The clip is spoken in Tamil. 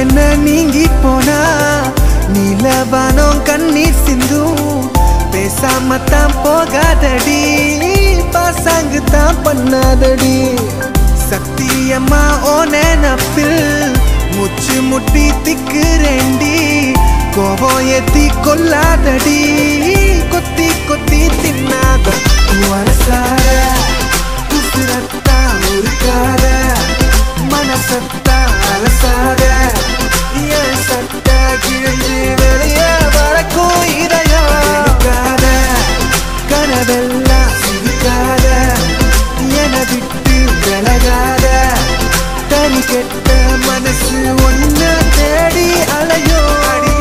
என்ன நீங்கி போனா நீலவானம் கண்ணீர் சிந்தும் பேசாம தான் போகாதடி பாசாங்கு தான் பண்ணாதடி சத்தியமா ஓ நினப்பில் முச்சு முட்டி திக்குறேண்டி கோபம் ஏத்தி கொல்லாதடி கொத்தி கொத்தி தின்னாத வரசார உசுரத்தா உருக்காத மனசத்தா அலசாத என் சட்ட கிழிஞ்சு வெளியே வரக்கும் இதயம் எடுக்காத கனவெல்லாம் சிரிக்காத என விட்டு விலகாத தனி கெட்ட மனசு ஒன்ன தேடி அலையோ அடி